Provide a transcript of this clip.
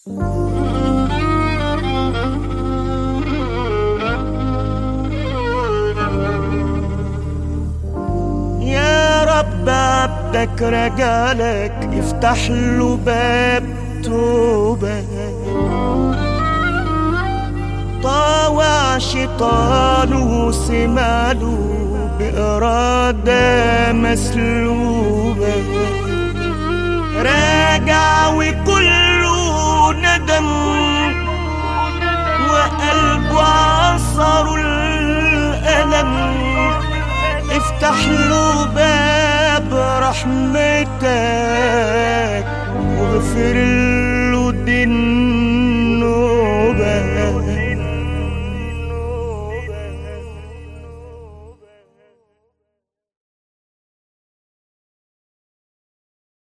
يا رب عبدك رجالك افتح له باب توبة طاوع شيطانه سماله بإرادة مسلوبة راجع وكله ندم وقلبه عصر الألم افتح له باب رحمتك